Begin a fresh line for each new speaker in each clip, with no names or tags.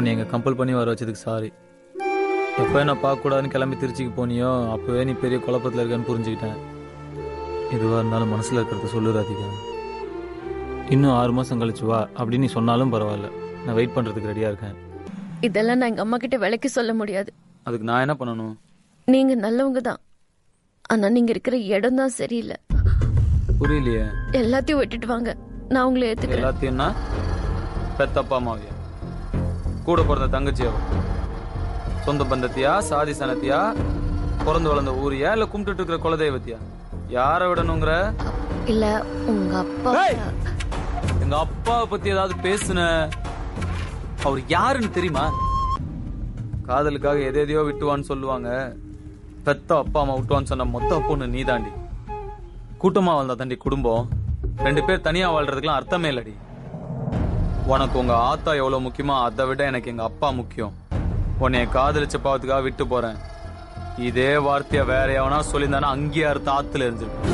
உன்னை எங்க கம்பல் பண்ணி வர வச்சதுக்கு சாரி எப்போ என்ன பார்க்கக்கூடாதுன்னு கிளம்பி திருச்சிக்கு போனியோ அப்போவே நீ பெரிய குழப்பத்தில் இருக்கேன்னு புரிஞ்சுக்கிட்டேன் எதுவாக இருந்தாலும் மனசில் இருக்கிறத சொல்லு ராதிகா இன்னும் ஆறு மாதம் கழிச்சு வா அப்படின்னு நீ சொன்னாலும் பரவாயில்ல நான் வெயிட் பண்ணுறதுக்கு ரெடியாக இருக்கேன்
இதெல்லாம் நான் எங்க அம்மா கிட்ட விலைக்கு சொல்ல முடியாது
அதுக்கு நான் என்ன பண்ணணும்
நீங்க நல்லவங்க தான் ஆனா நீங்க இருக்கிற இடம் தான் சரியில்லை
புரியலையே
எல்லாத்தையும் விட்டுட்டு வாங்க நான் உங்களை ஏத்துக்கிறேன்
எல்லாத்தையும்னா பெத்தப்பா அம்மாவையா கூட பிறந்த தங்கச்சியா சொந்த பந்தத்தியா சாதி சனத்தியா பிறந்து வளர்ந்த ஊரியா இல்ல கும்பிட்டுட்டு இருக்கிற குலதெய்வத்தியா யாரை விடணுங்கிற
இல்ல உங்க அப்பா
ஏய்! எங்க அப்பாவை பத்தி ஏதாவது பேசுன அவர் யாருன்னு தெரியுமா காதலுக்காக எதை எதையோ விட்டுவான்னு சொல்லுவாங்க பெத்த அப்பா அம்மா விட்டுவான்னு சொன்ன மொத்த பொண்ணு நீ தாண்டி கூட்டமா வாழ்ந்தா தாண்டி குடும்பம் ரெண்டு பேர் தனியா வாழ்றதுக்குலாம் அர்த்தமே இல்லடி உனக்கு உங்க ஆத்தா எவ்வளவு முக்கியமோ அதை விட எனக்கு எங்க அப்பா முக்கியம் உன்னைய காதலிச்ச பாவத்துக்காக விட்டு போறேன் இதே வார்த்தைய வேற எவனா சொல்லியிருந்தானா அங்கேயே அறுத்த ஆத்துல இருந்திருப்பேன்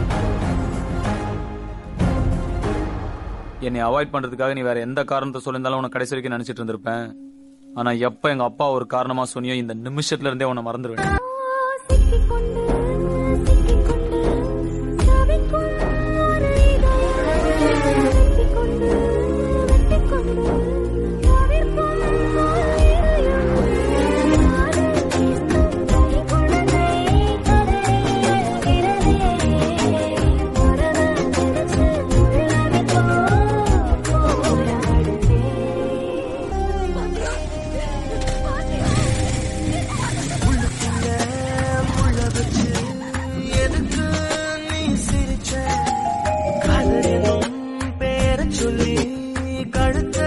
என்னை அவாய்ட் பண்றதுக்காக நீ வேற எந்த காரணத்தை சொல்லியிருந்தாலும் உனக்கு கடைசி வரைக்கும் நினைச்சிட்டு இருந்திருப்பேன் ஆனா எப்ப எங்க அப்பா ஒரு காரணமா சொன்னியோ இந்த நிமிஷத்துல இருந்தே உன்னை மறந்துடுவேன்
எதுக்கு நீ சிரிச்ச காதலினும் பேர சொல்லி கழுத்த